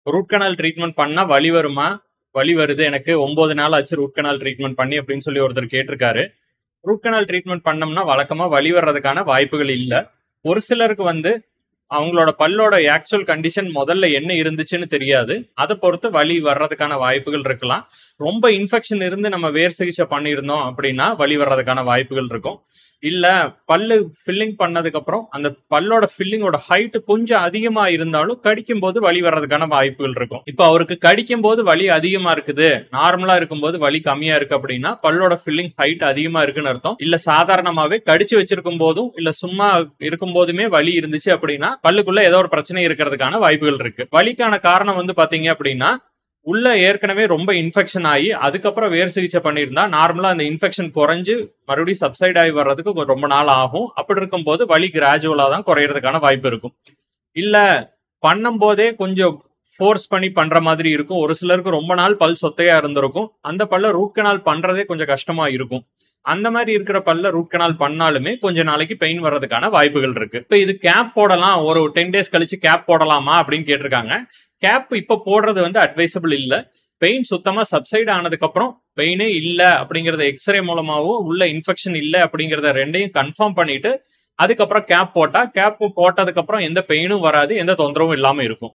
root canal treatment பண்ணா வலி வருமா வலி வருது எனக்கு ஒன்பது நாள் ஆச்சு ரூட் கனால் ட்ரீட்மெண்ட் பண்ணி அப்படின்னு சொல்லி ஒருத்தர் கேட்டிருக்காரு ரூட் கனால் ட்ரீட்மெண்ட் பண்ணோம்னா வழக்கமா வலி வர்றதுக்கான வாய்ப்புகள் இல்ல ஒரு சிலருக்கு வந்து அவங்களோட பல்லோட ஆக்சுவல் கண்டிஷன் முதல்ல என்ன இருந்துச்சுன்னு தெரியாது அதை பொறுத்து வலி வர்றதுக்கான வாய்ப்புகள் இருக்கலாம் ரொம்ப இன்ஃபெக்ஷன் இருந்து நம்ம வேர் சிகிச்சை பண்ணியிருந்தோம் அப்படின்னா வலி வர்றதுக்கான வாய்ப்புகள் இருக்கும் இல்ல பல்லு ஃபில்லிங் பண்ணதுக்கு அப்புறம் அந்த பல்லோட ஃபில்லிங்கோட ஹைட் கொஞ்சம் அதிகமா இருந்தாலும் கடிக்கும் போது வலி வர்றதுக்கான வாய்ப்புகள் இருக்கும் இப்போ அவருக்கு கடிக்கும் போது வலி அதிகமா இருக்குது நார்மலா இருக்கும்போது வலி கம்மியா இருக்கு அப்படின்னா பல்லோட ஃபில்லிங் ஹைட் அதிகமா இருக்குன்னு அர்த்தம் இல்ல சாதாரணமாவே கடிச்சு வச்சிருக்கும் போதும் இல்ல சும்மா இருக்கும் போதுமே வலி இருந்துச்சு அப்படின்னா பல்லுக்குள்ள ஏதோ ஒரு பிரச்சனை இருக்கிறதுக்கான வாய்ப்புகள் இருக்கு வலிக்கான காரணம் வந்து பாத்தீங்க அப்படின்னா உள்ள ஏற்கனவே ரொம்ப இன்ஃபெக்ஷன் ஆகி அதுக்கப்புறம் வேர் சிகிச்சை பண்ணியிருந்தா நார்மலா அந்த இன்ஃபெக்ஷன் குறைஞ்சு மறுபடியும் சப்சைட் ஆகி வர்றதுக்கு கொ- ரொம்ப நாள் ஆகும் அப்படி இருக்கும்போது வலி கிராஜுவலா தான் குறையறதுக்கான வாய்ப்பு இருக்கும் இல்ல பண்ணும் போதே கொஞ்சம் ஃபோர்ஸ் பண்ணி பண்ற மாதிரி இருக்கும் ஒரு சிலருக்கு ரொம்ப நாள் பல் சொத்தையா இருந்திருக்கும் அந்த பல்ல ரூட் கனால் பண்றதே கொஞ்சம் கஷ்டமா இருக்கும் அந்த மாதிரி இருக்கிற பல்ல ரூட் கனால் பண்ணாலுமே கொஞ்ச நாளைக்கு பெயின் வர்றதுக்கான வாய்ப்புகள் இருக்கு இப்போ இது கேப் போடலாம் ஒரு டென் டேஸ் கழிச்சு கேப் போடலாமா அப்படின்னு கேட்டிருக்காங்க கேப் இப்ப போடுறது வந்து அட்வைசபிள் இல்ல பெயின் சுத்தமா சப்சைட் ஆனதுக்கு அப்புறம் பெயினே இல்ல அப்படிங்கறத எக்ஸ்ரே மூலமாவும் உள்ள இன்ஃபெக்ஷன் இல்ல அப்படிங்கறத ரெண்டையும் கன்ஃபார்ம் பண்ணிட்டு அதுக்கப்புறம் கேப் போட்டா கேப் போட்டதுக்கு அப்புறம் எந்த பெயினும் வராது எந்த தொந்தரவும் இல்லாம இருக்கும்